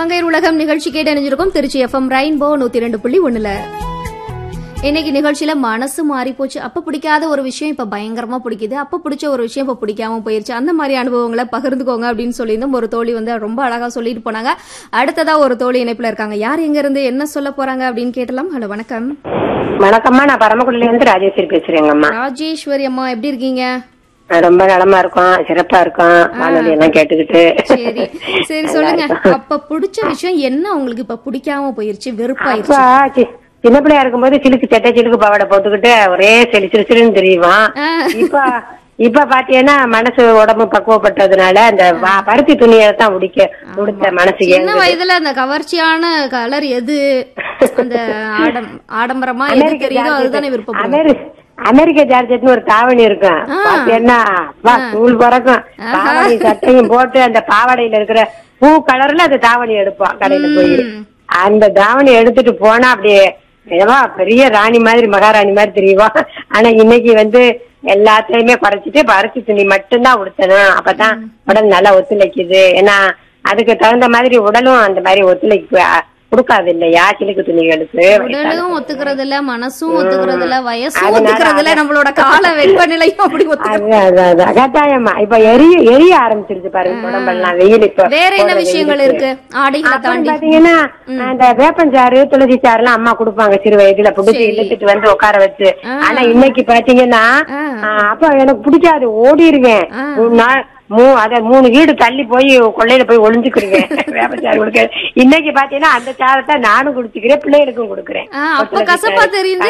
மங்கையர் உலகம் நிகழ்ச்சி கேட்டு அணிஞ்சிருக்கும் திருச்சி எஃப்எம் ரெயின்போ நூத்தி ரெண்டு புள்ளி ஒண்ணுல இன்னைக்கு நிகழ்ச்சியில மனசு மாறி போச்சு அப்ப பிடிக்காத ஒரு விஷயம் இப்ப பயங்கரமா பிடிக்குது அப்ப பிடிச்ச ஒரு விஷயம் இப்ப பிடிக்காம போயிருச்சு அந்த மாதிரி அனுபவங்களை பகிர்ந்துக்கோங்க அப்படின்னு சொல்லியிருந்தோம் ஒரு தோழி வந்து ரொம்ப அழகா சொல்லிட்டு போனாங்க அடுத்ததா ஒரு தோழி இணைப்புல இருக்காங்க யார் எங்க இருந்து என்ன சொல்ல போறாங்க அப்படின்னு கேட்டலாம் ஹலோ வணக்கம் வணக்கம்மா நான் பரமக்குடில இருந்து ராஜேஸ்வரி பேசுறேங்கம்மா ராஜேஸ்வரி அம்மா எப்படி இருக்கீங்க நான் ரொம்ப நலமா இருக்கோம் சிறப்பா இருக்கோம் வானொலி எல்லாம் கேட்டுக்கிட்டு சரி சரி சொல்லுங்க அப்ப பிடிச்ச விஷயம் என்ன உங்களுக்கு இப்ப பிடிக்காம போயிருச்சு வெறுப்பாயிருச்சு அப்பா சி- சின்ன பிள்ளையா இருக்கும்போது சிலுக்கு சட்டை சிலுக்கு பாவாடை போட்டுக்கிட்டு ஒரே செலி சிறுசிறுன்னு தெரியுவான் ஆ. இப்ப இப்ப பாத்தீங்கன்னா மனசு உடம்பு பக்குவப்பட்டதுனால அந்த வ- பருத்தி துணியை தான் உடிக்க உடுத்த மனசு சின்ன ஏங்குது. வயதுல அந்த கவர்ச்சியான கலர் எது அந்த ஆடம் ஆடம்பரமா எது அமெரிக்க தெரியுதோ அதுதானே ஜார்ஜெட் விருப்பப்படுவோம் அமெரி- அமெரிக்க ஜார்ஜெட்னு ஒரு தாவணி இருக்கும் ஆ. பாத்தீங்கன்னா வா ஸ்கூல் பிறக்கும் தாவணி சட்டையும் போட்டு அந்த பாவாடையில இருக்கிற பூ கலர்ல அந்த தாவணி எடுப்போம் கடையில போய் ம். அந்த தாவணி எடுத்துட்டு போனா அப்படியே ஏவா பெரிய ராணி மாதிரி மகாராணி மாதிரி தெரியுவா ஆனா இன்னைக்கு வந்து எல்லாத்தையுமே குறைச்சிட்டு பருத்தி துணி மட்டும்தான் உடுத்தணும் அப்பதான் உடல் நல்லா ஒத்துழைக்குது ஏன்னா அதுக்கு தகுந்த மாதிரி உடலும் அந்த மாதிரி ஒத்துழைப்பு கொடுக்காது இல்லையா சிலுக்கு துணிகளுக்கு உடலும் ஒத்துக்கிறது இல்ல மனசும் ஒத்துக்கிறது இல்ல வயசும் அதனால ஒத்துக்கிறது இல்ல நம்மளோட கால வெப்பநிலையும் அப்படி ஒத்துக்கிறது அது அது அது கட்டாயமா இப்ப எரிய எரிய ஆரம்பிச்சிருச்சு பாருங்க உடம்பெல்லாம் வெயில் இப்ப வேற என்ன போடுற விஷயங்கள் வெயிலுக்கு. இருக்கு ஆடைகளை அப்புறம் தாண்டி பாத்தீங்கன்னா அந்த வேப்பஞ்சாறு துளசி சாறு எல்லாம் அம்மா கொடுப்பாங்க சிறு வயதுல புடிச்சு சரி. இழுத்துட்டு வந்து உட்கார வச்சு ஆ. ஆனா இன்னைக்கு பாத்தீங்கன்னா ஆ. ஆ, அப்ப எனக்கு பிடிக்காது ஓடிடுவேன் ஆ. மூணு நாள் மூ அத மூணு வீடு தள்ளி போய் கொள்ளையில போய் ஒளிஞ்சுக்கிடுவேன் வேப்பச்சாறு கொடுக்க இன்னைக்கு பாத்தீங்கன்னா அந்த சாரத்தை நானும் குடிச்சுக்கிறேன் பிள்ளைகளுக்கும் கொடுக்குறேன் ஆ, அப்ப கசப்பா தெரியுது